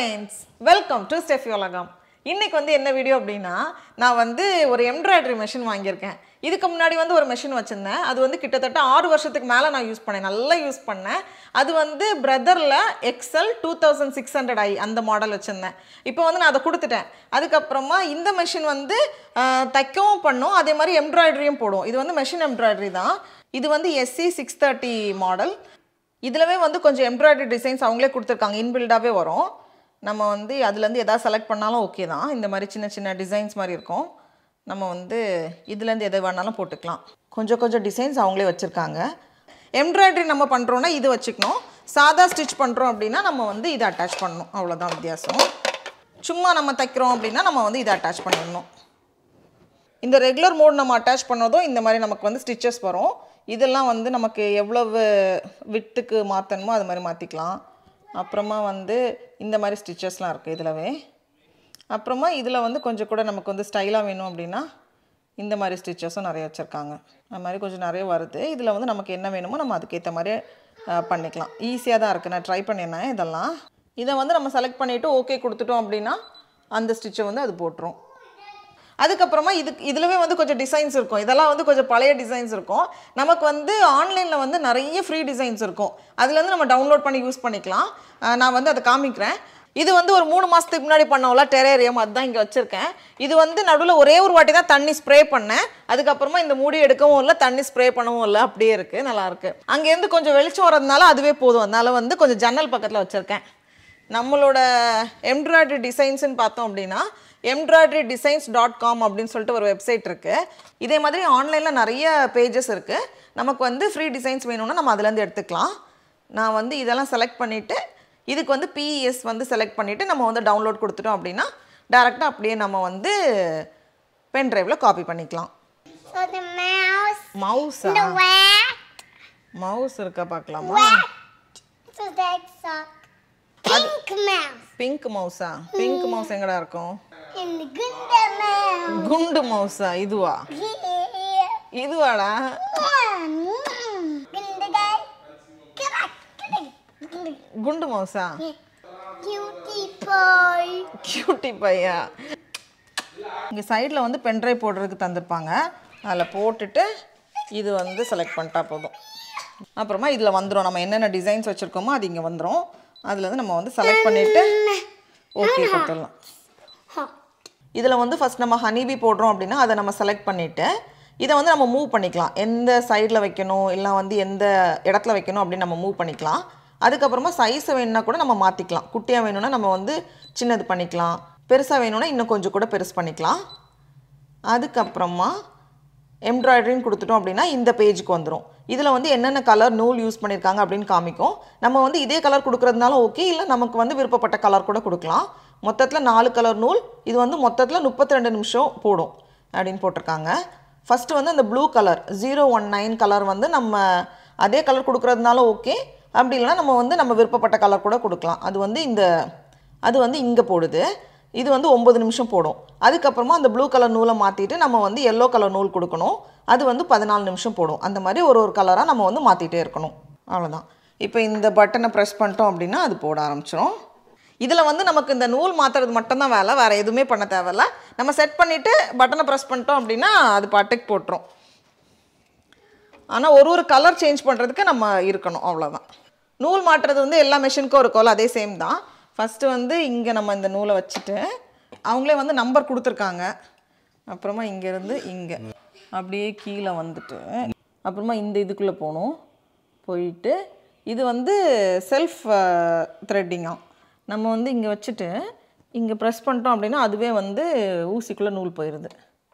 Friends welcome to Steffi உலகம் இன்னைக்கு வந்து என்ன வீடியோ அப்படின்னா நான் வந்து ஒரு எம்ப்ராய்டரி மிஷின் வாங்கியிருக்கேன் இதுக்கு முன்னாடி வந்து ஒரு மிஷின் வச்சுருந்தேன் அது வந்து கிட்டத்தட்ட ஆறு வருஷத்துக்கு மேலே நான் யூஸ் பண்ணேன் நல்லா யூஸ் பண்ணேன் அது வந்து பிரதரில் Excel two thousand six hundred I அந்த மாடல் வச்சுருந்தேன் இப்போ வந்து நான் அதை கொடுத்துட்டேன் அதுக்கப்புறமா இந்த மிஷின் வந்து ஆஹ், தைக்கவும் பண்ணும் அதே மாதிரி எம்ப்ராய்டரியும் போடும் இது வந்து மெஷின் எம்ப்ராய்டரி தான் இது வந்து எஸ்சி சிக்ஸ் தேர்ட்டி மாடல் இதுலவே வந்து கொஞ்சம் எம்ப்ராய்டரி டிசைன்ஸ் அவங்களே கொடுத்துருக்காங்க இன்பில்டாகவே வரும் நம்ம வந்து அதுலேருந்து எதாவது செலக்ட் பண்ணாலும் ஓகே தான் இந்த மாதிரி சின்ன சின்ன டிசைன்ஸ் மாதிரி இருக்கும் நம்ம வந்து இதுலேருந்து எதை வேணாலும் போட்டுக்கலாம் கொஞ்சம் கொஞ்சம் டிசைன்ஸ் அவங்களே வச்சுருக்காங்க எம்ப்ராய்டரி நம்ம பண்ணுறோன்னா இது வச்சுக்கணும் சாதா ஸ்டிச் பண்ணுறோம் அப்படின்னா நம்ம வந்து இதை அட்டாச் பண்ணணும் அவ்வளோதான் வித்தியாசம் சும்மா நம்ம தைக்கிறோம் அப்படின்னா நம்ம வந்து இதை அட்டாச் பண்ணிடணும் இந்த ரெகுலர் மோட் நம்ம அட்டாச் பண்ணதும் இந்த மாதிரி நமக்கு வந்து ஸ்டிச்சஸ் வரும் இதெல்லாம் வந்து நமக்கு எவ்வளவு விட்டுக்கு மாற்றணுமோ அது மாதிரி மாற்றிக்கலாம் அப்புறமா வந்து இந்த மாதிரி ஸ்டிச்சஸ்லாம் இருக்குது இதிலவே அப்புறமா இதில் வந்து கொஞ்சம் கூட நமக்கு வந்து ஸ்டைலாக வேணும் அப்படின்னா இந்த மாதிரி ஸ்டிச்சஸும் நிறைய வச்சுருக்காங்க அது மாதிரி கொஞ்சம் நிறைய வருது இதில் வந்து நமக்கு என்ன வேணுமோ நம்ம அதுக்கேற்ற மாதிரி அஹ், பண்ணிக்கலாம் ஈஸியாக தான் இருக்குது நான் ட்ரை பண்ணியிருந்தேன் இதெல்லாம் இதை வந்து நம்ம செலக்ட் பண்ணிவிட்டு ஓகே கொடுத்துட்டோம் அப்படின்னா அந்த ஸ்டிச்சை வந்து அது போட்டுரும் அதுக்கப்புறமா இதுக்கு இதுலவே வந்து கொஞ்சம் டிசைன்ஸ் இருக்கும் இதெல்லாம் வந்து கொஞ்சம் பழைய டிசைன்ஸ் இருக்கும் நமக்கு வந்து ஆன்லைனில் வந்து நிறைய ஃப்ரீ டிசைன்ஸ் இருக்கும் அதுலேருந்து நம்ம டவுன்லோட் பண்ணி யூஸ் பண்ணிக்கலாம் அஹ் நான் வந்து அதை காமிக்கிறேன் இது வந்து ஒரு மூணு மாதத்துக்கு முன்னாடி பண்ணோம்ல டெரேரியம் அதுதான் இங்கே வச்சுருக்கேன் இது வந்து நடுவில் ஒரே ஒரு வாட்டி தான் தண்ணி ஸ்ப்ரே பண்ணேன் அதுக்கப்புறமா இந்த மூடி எடுக்கவும் இல்லை தண்ணி ஸ்ப்ரே பண்ணவும் இல்லை அப்படியே இருக்குது நல்லாயிருக்கு அங்கேருந்து கொஞ்சம் வெளிச்சம் வரதுனால அதுவே போதும் அதனால வந்து கொஞ்சம் ஜன்னல் பக்கத்தில் வச்சுருக்கேன் நம்மளோட எம்ப்ராய்டரி டிசைன்ஸ்னு பார்த்தோம் அப்படின்னா எம்ப்ராய்டரி டிசைன்ஸ் டாட் காம் அப்படின்னு சொல்லிட்டு ஒரு வெப்சைட் இருக்குது இதே மாதிரி ஆன்லைனில் நிறைய பேஜஸ் இருக்குது நமக்கு வந்து ஃப்ரீ டிசைன்ஸ் வேணும்னா நம்ம அதுலேருந்து எடுத்துக்கலாம் நான் வந்து இதெல்லாம் செலக்ட் பண்ணிவிட்டு இதுக்கு வந்து பிஇஎஸ் வந்து செலக்ட் பண்ணிவிட்டு நம்ம வந்து டவுன்லோட் கொடுத்துட்டோம் அப்படின்னா டேரெக்டாக அப்படியே நம்ம வந்து பென் ட்ரைவில் காப்பி பண்ணிக்கலாம் So the mouse, மவுஸா the rat, மவுஸ் இருக்கா பார்க்கலாமா so that's a pink mouse. Pink மவுஸா பிங்க் மவுஸ் எங்கடா இருக்கும் And the Gunda mouse. குண்டு மவுஸா இதுவா Yeah. இதுவாடா Mm. Gunda guy. Come on. Come on. Come on. குண்டு மவுஸா Cutie boy. கியூட்டி பையா இங்கே சைடில் வந்து பென்ட்ரைவ் போடுறதுக்கு தந்திருப்பாங்க அதில் போட்டுட்டு இது வந்து செலக்ட் பண்ணிட்டா போதும் அப்புறமா இதில் வந்துடும் நம்ம என்னென்ன டிசைன்ஸ் வச்சுருக்கோமோ அது இங்கே வந்துடும் அதுலேருந்து நம்ம வந்து செலக்ட் பண்ணிவிட்டு ஓகே கொடுத்துடலாம் Huh. இதில் வந்து ஃபஸ்ட் நம்ம ஹனிபி போடுறோம் அப்படின்னா அதை நம்ம செலக்ட் பண்ணிவிட்டு இதை வந்து நம்ம மூவ் பண்ணிக்கலாம் எந்த சைடில் வைக்கணும் இல்லை வந்து எந்த இடத்துல வைக்கணும் அப்படின்னு நம்ம மூவ் பண்ணிக்கலாம் அதுக்கப்புறமா சைஸை வேணும்னா கூட நம்ம மாற்றிக்கலாம் குட்டியாக வேணும்னா நம்ம வந்து சின்னது பண்ணிக்கலாம் பெருசாக வேணும்னா இன்னும் கொஞ்சம் கூட பெருசு பண்ணிக்கலாம் அதுக்கப்புறமா எம்ப்ராய்டரின்னு கொடுத்துட்டோம் அப்படின்னா இந்த பேஜுக்கு வந்துடும் இதில் வந்து என்னென்ன கலர் நூல் யூஸ் பண்ணியிருக்காங்க அப்படின்னு காமிக்கும் நம்ம வந்து இதே கலர் கொடுக்குறதுனாலும் ஓகே இல்லை நமக்கு வந்து விருப்பப்பட்ட கலர் கூட கொடுக்கலாம் மொத்தத்தில் நாலு கலர் நூல் இது வந்து மொத்தத்தில் முப்பத்தி ரெண்டு நிமிஷம் போடும் அப்படின்னு போட்டிருக்காங்க ஃபஸ்ட்டு வந்து அந்த blue colour zero one nine colour வந்து நம்ம அதே கலர் கொடுக்குறதுனாலும் ஓகே அப்படி இல்லைன்னா நம்ம வந்து நம்ம விருப்பப்பட்ட கலர் கூட கொடுக்கலாம் அது வந்து இந்த அது வந்து இங்கே போடுது இது வந்து ஒம்பது நிமிஷம் போடும் அதுக்கப்புறமா அந்த ப்ளூ கலர் நூலை மாற்றிட்டு நம்ம வந்து எல்லோ கலர் நூல் கொடுக்கணும் அது வந்து பதினாலு நிமிஷம் போடும் அந்த மாதிரி ஒரு ஒரு கலராக நம்ம வந்து மாற்றிட்டே இருக்கணும் அவ்வளோதான் இப்போ இந்த பட்டனை ப்ரெஸ் பண்ணிட்டோம் அப்படின்னா அது போட ஆரம்பிச்சிடும் இதில் வந்து நமக்கு இந்த நூல் மாற்றுறது மட்டும்தான் வேலை வேறு எதுவுமே பண்ண தேவையில்ல நம்ம செட் பண்ணிவிட்டு பட்டனை ப்ரெஸ் பண்ணிட்டோம் அப்படின்னா அது பாட்டுக்கு போட்டுரும் ஆனால் ஒரு ஒரு கலர் சேஞ்ச் பண்ணுறதுக்கு நம்ம இருக்கணும் அவ்வளோதான் நூல் மாட்டுறது வந்து எல்லா மெஷினுக்கும் இருக்கும்ல அதே சேம் தான் ஃபஸ்ட்டு வந்து இங்கே நம்ம இந்த நூலை வச்சுட்டு அவங்களே வந்து நம்பர் கொடுத்துருக்காங்க அப்புறமா இங்கேருந்து இங்கே அப்படியே கீழே வந்துட்டு அப்புறமா இந்த இதுக்குள்ளே போகணும் போயிட்டு இது வந்து செல்ஃப் த்ரெட்டிங்காக நம்ம வந்து இங்கே வச்சுட்டு இங்கே ப்ரெஸ் பண்ணிட்டோம் அப்படின்னா அதுவே வந்து ஊசிக்குள்ளே நூல் போயிடுது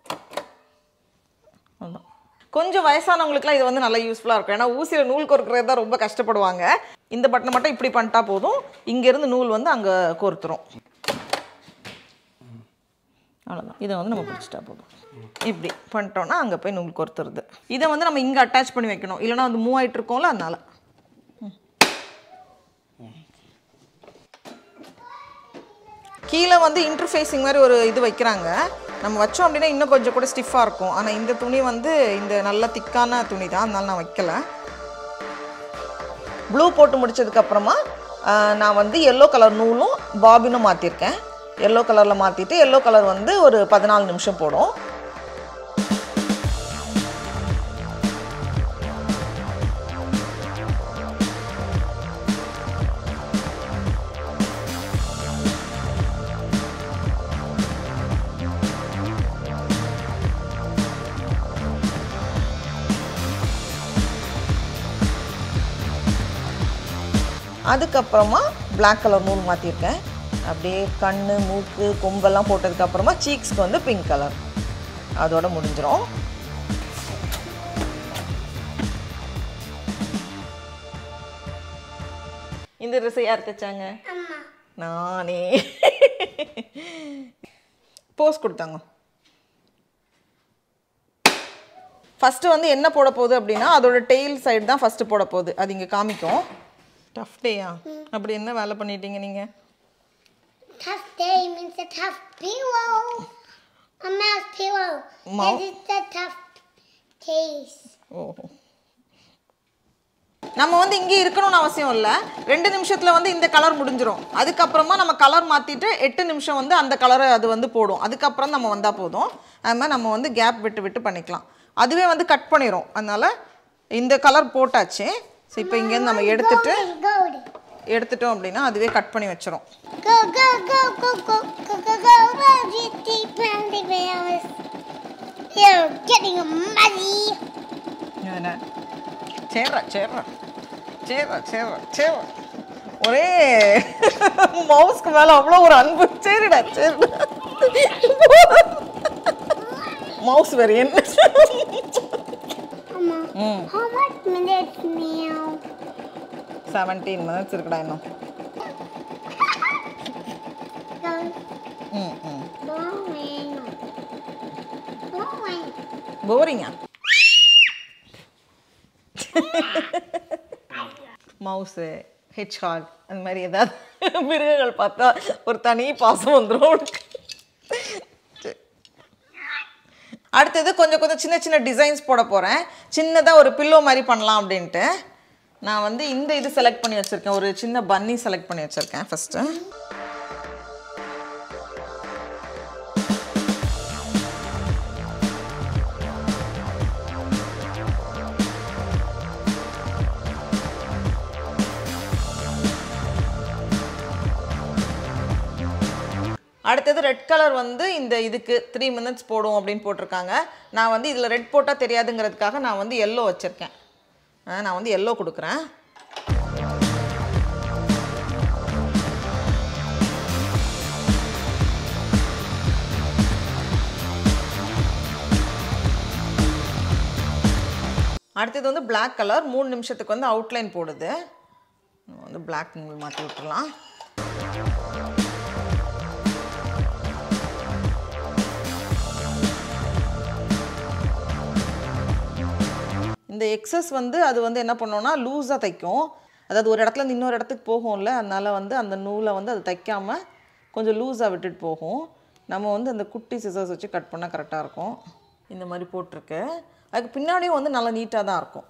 அதான் கொஞ்சம் வயசானவங்களுக்குலாம் இது வந்து நல்லா யூஸ்ஃபுல்லாக இருக்கும் ஏன்னா ஊசியில் நூல் கோர்க்கறது தான் ரொம்ப கஷ்டப்படுவாங்க இந்த பட்டனை மட்டும் இப்படி பண்ணிட்டா போதும் இங்கேருந்து நூல் வந்து அங்கே கோர்த்துரும் அவ்வளோதான் இதை வந்து நம்ம பிடிச்சிட்டா போதும் இப்படி பண்ணிட்டோம்னா அங்கே போய் நூல் கோர்த்துருது இதை வந்து நம்ம இங்கே அட்டாச் பண்ணி வைக்கணும் இல்லைன்னா வந்து மூவ் ஆகிட்டு இருக்கோம்ல அதனால கீழே வந்து இன்டர்ஃபேஸிங் மாதிரி ஒரு இது வைக்கிறாங்க நம்ம வச்சோம் அப்படின்னா இன்னும் கொஞ்சம் கூட ஸ்டிஃபாக இருக்கும் ஆனால் இந்த துணி வந்து இந்த நல்ல திக்கான துணி தான் அதனால நான் வைக்கல ப்ளூ போட்டு முடிச்சதுக்கு அப்புறமா நான் வந்து எல்லோ கலர் நூலும் பாபினும் மாற்றிருக்கேன் எல்லோ கலரில் மாற்றிட்டு எல்லோ கலர் வந்து ஒரு பதினாலு நிமிஷம் போடும் அதுக்கப்புறமா பிளாக் கலர் நூல் மாற்றிருக்கேன் அப்படியே கண் மூக்கு கொம்பெல்லாம் போட்டதுக்கப்புறமா சீக்ஸ்க்கு வந்து பிங்க் கலர் அதோட முடிஞ்சிரும் இந்த ட்ரெஸ்ஸை யார் தைச்சாங்க அம்மா நானே போஸ் கொடுத்தாங்க ஃபஸ்ட்டு வந்து என்ன போட போகுது அப்படின்னா அதோட டெய்ல் சைடு தான் ஃபஸ்ட்டு போட போகுது அது இங்கே காமிக்கும் டஃப் டேயா அப்படி என்ன வேலை பண்ணிட்டீங்க நீங்கள் Tough day means a tough pillow. A mouse pillow. Mou- This is the tough taste. ஓஹோ நம்ம வந்து இங்கே இருக்கணும்னு அவசியம் இல்லை ரெண்டு நிமிஷத்தில் வந்து இந்த கலர் முடிஞ்சிரும் அதுக்கப்புறமா நம்ம கலர் மாற்றிட்டு எட்டு நிமிஷம் வந்து அந்த கலரை அது வந்து போடும் அதுக்கப்புறம் நம்ம வந்தால் போதும் அது மாதிரி நம்ம வந்து கேப் விட்டு விட்டு பண்ணிக்கலாம் அதுவே வந்து கட் பண்ணிடும் அதனால் இந்த கலர் போட்டாச்சு ஸோ இப்போ இங்கேருந்து நம்ம எடுத்துட்டு Golden, golden. எடுத்துட்டோம் அப்படின்னா அதுவே கட் பண்ணி வச்சிரும் Go, go, go, go, go, go, go, go, go, get deep down the mouse. You're getting muddy. என்ன சேர்றா சேர்றா சேர்றா சேர்றா சேர்றா ஒரே மவுஸ்க்கு மேலே அவ்வளோ ஒரு அன்பு சரிடா சரிடா மவுஸ் வேறு என்ன Mama, ம் how much minutes now? Seventeen minutes இருக்குடா இன்னும் Go, ம் ம் blowing. Blowing. போரிங்கா மவுஸு ஹெச்ஹாக் அந்த மாதிரி ஏதாவது மிருகங்கள் பார்த்தா ஒரு தனி பாசம் வந்துடும் அவனுக்கு சரி. அடுத்தது கொஞ்சம் கொஞ்சம் சின்ன சின்ன டிசைன்ஸ் போட போகிறேன் சின்னதாக ஒரு பில்லோ மாதிரி பண்ணலாம் அப்படின்ட்டு நான் வந்து இந்த இது செலக்ட் பண்ணி வச்சுருக்கேன் ஒரு சின்ன பன்னி செலக்ட் பண்ணி வச்சுருக்கேன் ஃபஸ்ட்டு அடுத்தது ரெட் கலர் வந்து இந்த இதுக்கு த்ரீ மினிட்ஸ் போடும் அப்படின்னு போட்டிருக்காங்க நான் வந்து இதில் ரெட் போட்டால் தெரியாதுங்கிறதுக்காக நான் வந்து எல்லோ வச்சுருக்கேன் நான் வந்து எல்லோ கொடுக்குறேன் அடுத்தது வந்து Black கலர் மூணு நிமிஷத்துக்கு வந்து அவுட்லைன் போடுது நம்ம வந்து பிளாக் மாற்றி விட்டுறலாம் இந்த எக்ஸஸ் வந்து அது வந்து என்ன பண்ணோம்னா லூஸாக தைக்கும் அதாவது ஒரு இடத்துல இருந்து இன்னொரு இடத்துக்கு போகும்ல அதனால வந்து அந்த நூலை வந்து அது தைக்காம கொஞ்சம் லூஸாக விட்டுட்டு போகும் நம்ம வந்து அந்த குட்டி சிசர்ஸ் வச்சு கட் பண்ணால் கரெக்டாக இருக்கும் இந்த மாதிரி போட்டிருக்கு அதுக்கு பின்னாடியும் வந்து நல்லா நீட்டாக தான் இருக்கும்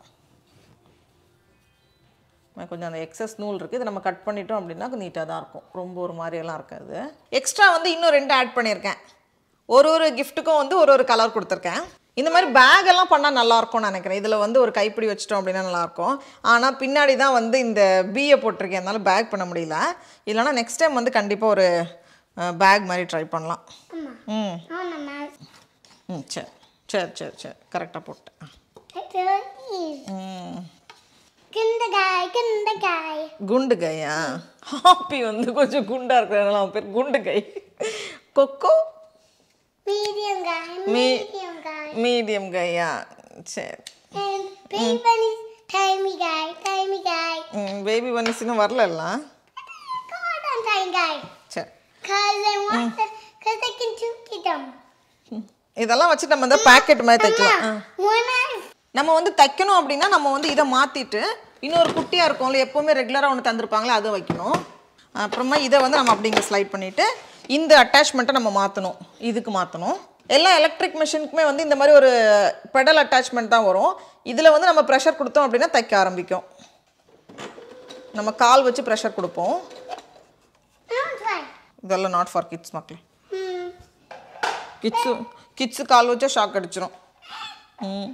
நான் கொஞ்சம் அந்த எக்ஸஸ் நூல் இருக்குது இதை நம்ம கட் பண்ணிட்டோம் அப்படின்னா நீட்டாக தான் இருக்கும் ரொம்ப ஒரு மாதிரியெல்லாம் இருக்காது எக்ஸ்ட்ரா வந்து இன்னும் ரெண்டு ஆட் பண்ணியிருக்கேன் ஒரு ஒரு கிஃப்ட்டுக்கும் வந்து ஒரு ஒரு கலர் கொடுத்துருக்கேன் இந்த மாதிரி பேக் எல்லாம் பண்ணால் நல்லா இருக்கும்னு நினைக்கிறேன் இதில் வந்து ஒரு கைப்பிடி வச்சிட்டோம் அப்படின்னா நல்லாயிருக்கும் ஆனால் பின்னாடி தான் வந்து இந்த பிஏ போட்டிருக்கேன் அதனால பேக் பண்ண முடியல இல்லைனா நெக்ஸ்ட் டைம் வந்து கண்டிப்பாக ஒரு பேக் மாதிரி ட்ரை பண்ணலாம் ம் On the mouse. ம் சரி சரி சரி சரி கரெக்டாக போட்டேன் Take the leaves. ம் Gunda guy, gunda guy. குண்டு கையா ஹாப்பி வந்து கொஞ்சம் குண்டா இருக்கிறதுனால அவன் பேர் குண்டு guy Coco Medium guy, Me- medium guy. Medium கையா சரி And big bunny, tiny guy, tiny guy. Baby bunnies இன்னும் வரலாம் God, I'm tiny guy. சரி Cause I want to, cause I can toot them. ம். இதெல்லாம் வச்சு நம்ம இந்த பேக்கெட் மாதிரி தைக்கலாம் ஆ. When I நம்ம வந்து தைக்கணும் அப்படின்னா நம்ம வந்து இதை மாற்றிட்டு இன்னொரு குட்டியாக இருக்கும்ல எப்போவுமே ரெகுலராக ஒன்று தந்திருப்பாங்களே அதை வைக்கணும் அப்புறமா இதை வந்து நம்ம அப்படிங்க ஸ்லைட் பண்ணிவிட்டு இந்த அட்டாச்மெண்ட்டை நம்ம மாற்றணும் இதுக்கு மாற்றணும் எல்லா எலக்ட்ரிக் மிஷினுக்குமே வந்து இந்த மாதிரி ஒரு பெடல் அட்டாச்மெண்ட் தான் வரும் இதில் வந்து நம்ம ப்ரெஷர் கொடுத்தோம் அப்படின்னா தைக்க ஆரம்பிக்கும் நம்ம கால் வச்சு ப்ரெஷர் கொடுப்போம் Now try. இதெல்லாம் நாட் ஃபார் கிட்ஸ் மக்களே Hmm. கிட்ஸு கிட்ஸு கால் வச்சா ஷாக் அடிச்சிரும் ம்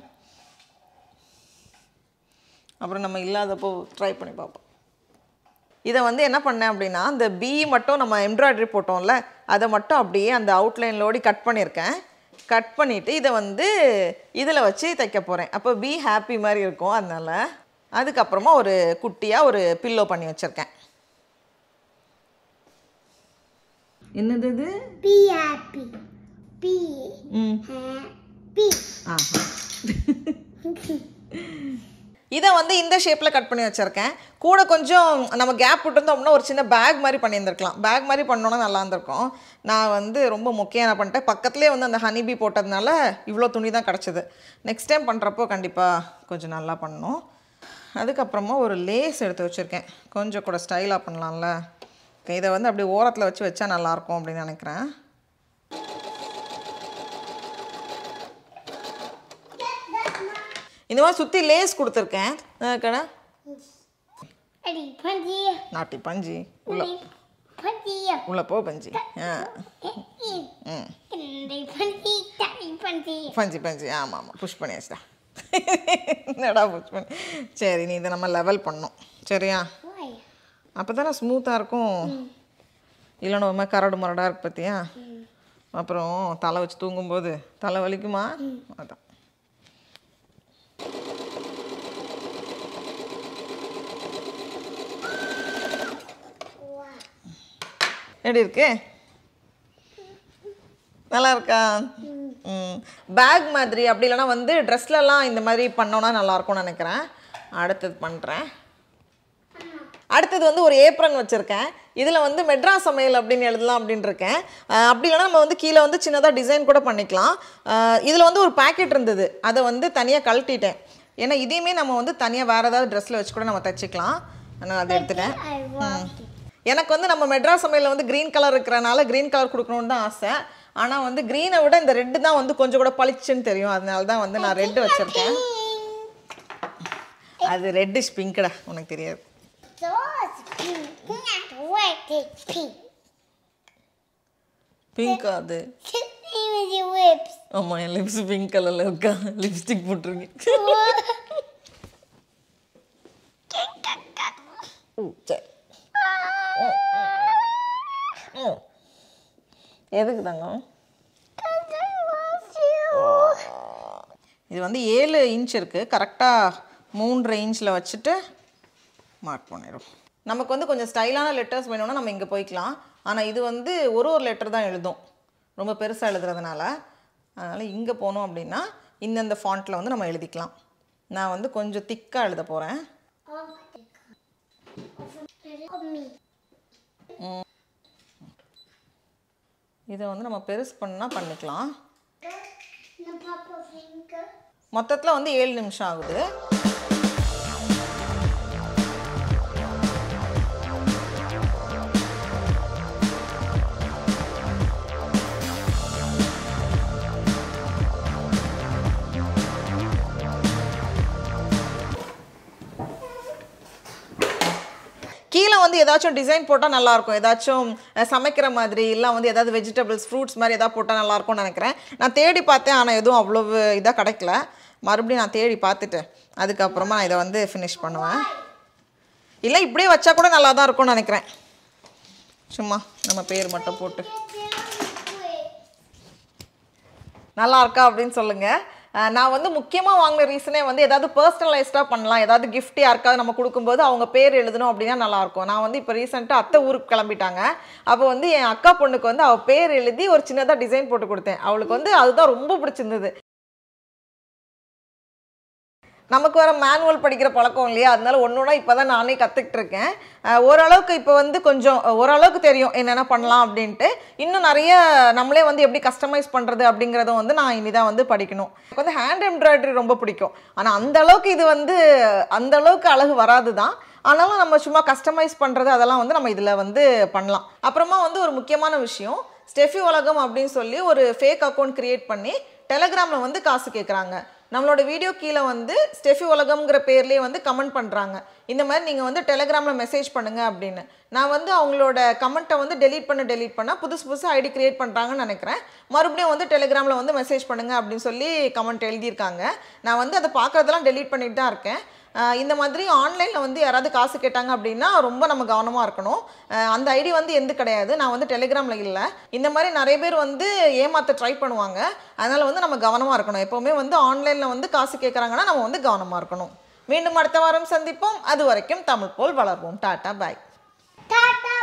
அப்புறம் நம்ம இல்லாதப்போ ட்ரை பண்ணி பார்ப்போம் இதை வந்து என்ன பண்ணேன் அப்படின்னா இந்த பி மட்டும் நம்ம எம்ப்ராய்டரி போட்டோம்ல அதை மட்டும் அப்படியே அந்த அவுட்லைன்லோடி கட் பண்ணியிருக்கேன் கட் பண்ணிவிட்டு இதை வந்து இதில் வச்சு தைக்க போகிறேன் அப்போ பி ஹாப்பி மாதிரி இருக்கும் அதனால அதுக்கப்புறமா ஒரு குட்டியாக ஒரு பில்லோ பண்ணி வச்சுருக்கேன் என்னது இது Be happy. Be ம் happy. ஆஹா இதை வந்து இந்த ஷேப்பில் கட் பண்ணி வச்சுருக்கேன் கூட கொஞ்சம் நம்ம கேப் விட்டுருந்தோம்னா ஒரு சின்ன பேக் மாதிரி பண்ணியிருந்திருக்கலாம் பேக் மாதிரி பண்ணோன்னா நல்லா இருந்திருக்கும் நான் வந்து ரொம்ப முக்கியம் என்ன பண்ணிட்டேன் பக்கத்துலேயே வந்து அந்த ஹனிபி போட்டதுனால இவ்வளோ துணி தான் கிடச்சிது நெக்ஸ்ட் டைம் பண்ணுறப்போ கண்டிப்பாக கொஞ்சம் நல்லா பண்ணணும் அதுக்கப்புறமா ஒரு லேஸ் எடுத்து வச்சுருக்கேன் கொஞ்சம் கூட ஸ்டைலாக பண்ணலாம்ல இதை வந்து அப்படியே ஓரத்தில் வச்சு வச்சா நல்லாயிருக்கும் அப்படின்னு நினைக்கிறேன் இந்த மாதிரி சுற்றி லேஸ் கொடுத்துருக்கேன் கடை Ready, punji. நாட்டி பஞ்சு உள்ள Ready, punji. உள்ள போ பஞ்சு ஆ ம் Ready, punji. Daddy, punji. பஞ்சு பஞ்சு ஆமாம் ஆமாம் புஷ் பண்ணியாச்சுடா என்னடா புஷ் பண்ணி சரி நீ இதை நம்ம லெவல் பண்ணோம் சரியா Why? அப்போ தானே ஸ்மூத்தாக இருக்கும் இல்லைன்னா ஒரு மாதிரி கரடு மரடாக இருக்கு பார்த்தியா அப்புறம் தலை வச்சு தூங்கும்போது தலை வலிக்குமா அதான் எப்படி இருக்கு நல்லா இருக்கா ம் பேக் மாதிரி அப்படி இல்லைன்னா வந்து ட்ரெஸ்லலாம் இந்த மாதிரி பண்ணோன்னா நல்லா இருக்கும்னு நினைக்கிறேன் அடுத்தது பண்ணுறேன் அடுத்தது வந்து ஒரு ஏப்ரன் வச்சுருக்கேன் இதில் வந்து மெட்ராஸ் சமையல் அப்படின்னு எழுதலாம் அப்படின்னு இருக்கேன் அஹ் அப்படி இல்லைன்னா நம்ம வந்து கீழே வந்து சின்னதாக டிசைன் கூட பண்ணிக்கலாம் இதில் வந்து ஒரு பாக்கெட் இருந்தது அதை வந்து தனியாக கழட்டிட்டேன் ஏன்னா இதையுமே நம்ம வந்து தனியாக வேறு ஏதாவது ட்ரெஸ்ஸில் வச்சு கூட நம்ம தைச்சிக்கலாம் நான் அதை எடுத்துட்டேன் I want it. எனக்கு வந்து நம்ம மெட்ராஸ் சமையலில் வந்து க்ரீன் கலர் இருக்கிறனால க்ரீன் கலர் கொடுக்கணுன்னு தான் ஆசை ஆனால் வந்து க்ரீனை விட இந்த ரெட்டு தான் வந்து கொஞ்சம் கூட பளிச்சுன்னு தெரியும் அதனால தான் வந்து நான் ரெட்டு வச்சுருக்கேன் அது ரெட்டிஷ் பிங்க்டா உனக்கு தெரியாது So it's pink. Not white, it's pink. Pink அது His name is your lips. ஆமாம் என் லிப்ஸ் பிங்க் கலரில் இருக்கா லிப்ஸ்டிக் போட்டிருக்கேன் ம், சரி ம். எதுக்கு தங்கம் இது வந்து ஏழு இன்ச் இருக்குது கரெக்டாக மூன்றரை இன்ச்சில் வச்சுட்டு மார்க் பண்ணிடும் நமக்கு வந்து கொஞ்சம் ஸ்டைலான லெட்டர்ஸ் வேணும்னா நம்ம இங்கே போய்க்கலாம் ஆனால் இது வந்து ஒரு ஒரு லெட்டர் தான் எழுதும் ரொம்ப பெருசாக எழுதுறதுனால அதனால் இங்கே போனோம் அப்படின்னா இந்தந்த ஃபாண்ட்டில் வந்து நம்ம எழுதிக்கலாம் நான் வந்து கொஞ்சம் திக்காக எழுத போகிறேன் Of me. இதை வந்து நம்ம பெருசு பண்ணால் பண்ணிக்கலாம் The purple finger. மொத்தத்தில் வந்து ஏழு நிமிஷம் ஆகுது கீழே வந்து ஏதாச்சும் டிசைன் போட்டால் நல்லாயிருக்கும் ஏதாச்சும் அஹ், சமைக்கிற மாதிரி இல்லை வந்து ஏதாவது வெஜிடபிள்ஸ் ஃப்ரூட்ஸ் மாதிரி ஏதாவது போட்டால் நல்லாயிருக்கும்னு நினைக்கிறேன் நான் தேடி பார்த்தேன் ஆனால் எதுவும் அவ்வளவு இதாக கிடைக்கல மறுபடியும் நான் தேடி பார்த்துட்டு அதுக்கப்புறமா நான் இதை வந்து ஃபினிஷ் பண்ணுவேன் இல்லை இப்படியே வச்சா கூட நல்லா தான் இருக்கும்னு நினைக்கிறேன் சும்மா நம்ம பேர் மட்டும் போட்டு நல்லா இருக்கா அப்படின்னு சொல்லுங்க அஹ் நான் வந்து முக்கியமாக வாங்கின ரீசனே வந்து ஏதாவது பர்சனலைஸ்டாக பண்ணலாம் ஏதாவது gift யாருக்காவது நம்ம கொடுக்கும்போது அவங்க பேர் எழுதணும் அப்படின்னா நல்லாயிருக்கும் நான் வந்து இப்போ ரீசெண்டாக அத்தை ஊருக்கு கிளம்பிட்டாங்க அப்போ வந்து என் அக்கா பொண்ணுக்கு வந்து அவள் பேர் எழுதி ஒரு சின்னதாக டிசைன் போட்டு கொடுத்தேன் அவளுக்கு வந்து அதுதான் ரொம்ப பிடிச்சிருந்தது நமக்கு வர மேனுவல் படிக்கிற பழக்கம் இல்லையா அதனால ஒன்றா இப்போ தான் நானே கற்றுக்கிட்டு இருக்கேன் அஹ் ஓரளவுக்கு இப்போ வந்து கொஞ்சம் ஓரளவுக்கு தெரியும் என்னென்ன பண்ணலாம் அப்படின்ட்டு இன்னும் நிறைய நம்மளே வந்து எப்படி கஸ்டமைஸ் பண்ணுறது அப்படிங்கிறத வந்து நான் இனிதான் வந்து படிக்கணும் எனக்கு வந்து ஹேண்ட் எம்ப்ராய்டரி ரொம்ப பிடிக்கும் ஆனால் அந்த அளவுக்கு இது வந்து அந்த அளவுக்கு அழகு வராது தான் ஆனாலும் நம்ம சும்மா கஸ்டமைஸ் பண்ணுறது அதெல்லாம் வந்து நம்ம இதில் வந்து பண்ணலாம் அப்புறமா வந்து ஒரு முக்கியமான விஷயம் ஸ்டெஃபி உலகம் அப்படின்னு சொல்லி ஒரு ஃபேக் அக்கௌண்ட் கிரியேட் பண்ணி டெலகிராமில் வந்து காசு கேட்குறாங்க நம்மளோட வீடியோ கீழே வந்து ஸ்டெஃபி உலகம்ங்கிற பேர்லேயே வந்து கமெண்ட் பண்ணுறாங்க இந்த மாதிரி நீங்கள் வந்து டெலகிராமில் மெசேஜ் பண்ணுங்க அப்படின்னு நான் வந்து அவங்களோட கமெண்ட்டை வந்து டெலீட் பண்ண டெலீட் பண்ணால் புதுசு புதுசு ஐடி கிரியேட் பண்ணுறாங்கன்னு நினைக்கிறேன் மறுபடியும் வந்து டெலிகிராமில் வந்து மெசேஜ் பண்ணுங்க அப்படின்னு சொல்லி கமெண்ட் எழுதியிருக்காங்க நான் வந்து அதை பார்க்குறதெல்லாம் டெலீட் பண்ணிட்டு தான் இருக்கேன் ஆஹ் இந்த மாதிரி ஆன்லைனில் வந்து யாராவது காசு கேட்டாங்க அப்படின்னா ரொம்ப நம்ம கவனமாக இருக்கணும் ஆஹ் அந்த ஐடி வந்து எந்த கிடையாது நான் வந்து டெலிகிராமில் இல்லை இந்த மாதிரி நிறைய பேர் வந்து ஏமாற்ற ட்ரை பண்ணுவாங்க அதனால் வந்து நம்ம கவனமாக இருக்கணும் எப்போவுமே வந்து ஆன்லைனில் வந்து காசு கேட்குறாங்கன்னா நம்ம வந்து கவனமாக இருக்கணும் மீண்டும் அடுத்த வாரம் சந்திப்போம் அது வரைக்கும் தமிழ் போல் வளர்வோம் டாட்டா பாய் டாடா